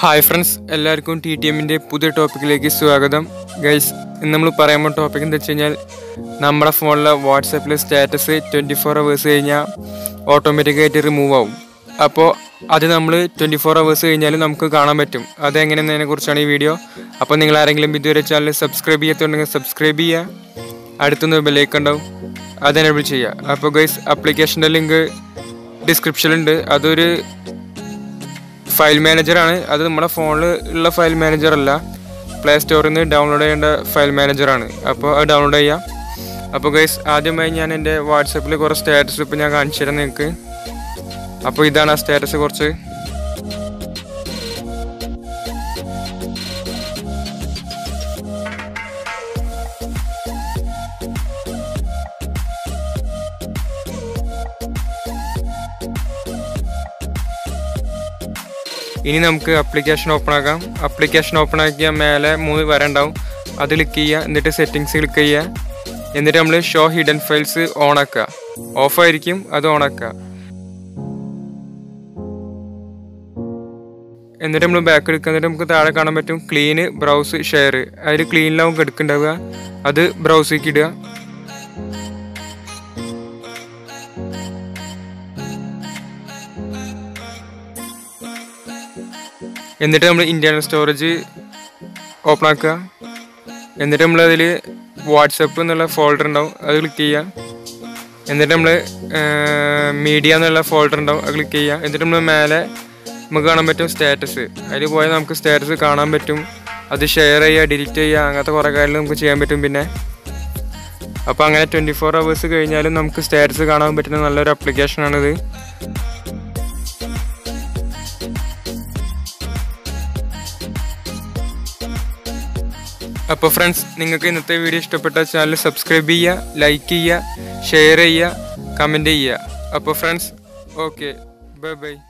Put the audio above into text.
hi friends എല്ലാവർക്കും T T എമ്മിൻ്റെ പുതിയ ടോപ്പിക്കിലേക്ക് സ്വാഗതം ഗൈസ് ഇന്ന് നമ്മൾ പറയാൻ പോകുന്ന ടോപ്പിക് എന്താ വെച്ച് കഴിഞ്ഞാൽ നമ്മുടെ ഫോണിലെ വാട്സാപ്പിലെ സ്റ്റാറ്റസ് ട്വൻറ്റി ഫോർ അവേഴ്സ് കഴിഞ്ഞാൽ ഓട്ടോമാറ്റിക്കായിട്ട് റിമൂവ് ആവും അപ്പോൾ അത് നമ്മൾ ട്വൻറ്റി ഫോർ അവേഴ്സ് കഴിഞ്ഞാൽ നമുക്ക് കാണാൻ പറ്റും അതെങ്ങനെയെന്നതിനെ കുറിച്ചാണ് ഈ വീഡിയോ അപ്പോൾ നിങ്ങൾ ആരെങ്കിലും ഇതുവരെ ചാനൽ സബ്സ്ക്രൈബ് ചെയ്യാത്തുണ്ടെങ്കിൽ സബ്സ്ക്രൈബ് ചെയ്യുക അടുത്തുനിന്ന് ബെല്ലേക്ക് ഉണ്ടാവും അത് എനേബിൾ ചെയ്യുക അപ്പോൾ ഗൈസ് ആപ്ലിക്കേഷൻ്റെ ലിങ്ക് ഡിസ്ക്രിപ്ഷനിലുണ്ട് അതൊരു ഫയൽ മാനേജറാണ് അത് നമ്മുടെ ഫോണിൽ ഉള്ള ഫയൽ മാനേജർ അല്ല പ്ലേ സ്റ്റോറിൽ നിന്ന് ഡൗൺലോഡ് ചെയ്യേണ്ട ഫയൽ മാനേജറാണ് അപ്പോൾ അത് ഡൗൺലോഡ് ചെയ്യാം അപ്പോൾ ഗൈസ് ആദ്യമായി ഞാൻ എൻ്റെ വാട്സപ്പിൽ കുറേ സ്റ്റാറ്റസ് ഇപ്പോൾ ഞാൻ കാണിച്ചു തരാം നിങ്ങൾക്ക് അപ്പോൾ ഇതാണ് ആ സ്റ്റാറ്റസ് കുറച്ച് ഇനി നമുക്ക് ആപ്ലിക്കേഷൻ ഓപ്പൺ ആക്കാം ആപ്ലിക്കേഷൻ ഓപ്പൺ ആക്കിയാൽ മേലെ മൂന്ന് വര ഉണ്ടാവും അത് ക്ലിക്ക് ചെയ്യുക എന്നിട്ട് സെറ്റിങ്സ് ക്ലിക്ക് ചെയ്യുക എന്നിട്ട് നമ്മൾ ഷോ ഹിഡൻ ഫയൽസ് ഓൺ ആക്കുക ഓഫ് ആയിരിക്കും അത് ഓൺ ആക്കുക എന്നിട്ട് നമ്മൾ ബാക്ക് എടുക്കുക എന്നിട്ട് നമുക്ക് താഴെ കാണാൻ പറ്റും ക്ലീന് ബ്രൗസ് ഷെയർ അതിൽ ക്ലീനിലാവും എടുക്കുന്നുണ്ടാവുക അത് ബ്രൗസിലേക്ക് ഇടുക എന്നിട്ട് നമ്മൾ ഇന്റേണൽ സ്റ്റോറേജ് ഓപ്പൺ ആക്കുക എന്നിട്ട് നമ്മൾ അതിൽ വാട്സപ്പ് എന്നുള്ള ഫോൾഡർ ഉണ്ടാവും അത് ക്ലിക്ക് ചെയ്യുക എന്നിട്ട് നമ്മൾ മീഡിയ എന്നുള്ള ഫോൾഡർ ഉണ്ടാവും അത് ക്ലിക്ക് ചെയ്യുക എന്നിട്ട് നമ്മൾ മേലെ നമുക്ക് കാണാൻ പറ്റും സ്റ്റാറ്റസ് അതിൽ പോയാൽ നമുക്ക് സ്റ്റാറ്റസ് കാണാൻ പറ്റും അത് ഷെയർ ചെയ്യുക ഡിലീറ്റ് ചെയ്യുക അങ്ങനത്തെ കുറേ കാര്യങ്ങൾ നമുക്ക് ചെയ്യാൻ പറ്റും പിന്നെ അപ്പോൾ അങ്ങനെ ട്വൻറ്റി ഫോർ അവേഴ്സ് കഴിഞ്ഞാലും നമുക്ക് സ്റ്റാറ്റസ് കാണാൻ പറ്റുന്ന നല്ലൊരു ആപ്ലിക്കേഷനാണിത് അപ്പോൾ ഫ്രണ്ട്സ് നിങ്ങൾക്ക് ഇന്നത്തെ വീഡിയോ ഇഷ്ടപ്പെട്ട ചാനൽ സബ്സ്ക്രൈബ് ചെയ്യുക ലൈക്ക് ചെയ്യുക ഷെയർ ചെയ്യുക കമൻറ്റ് ചെയ്യുക അപ്പോൾ ഫ്രണ്ട്സ് ഓക്കെ ബൈ ബൈ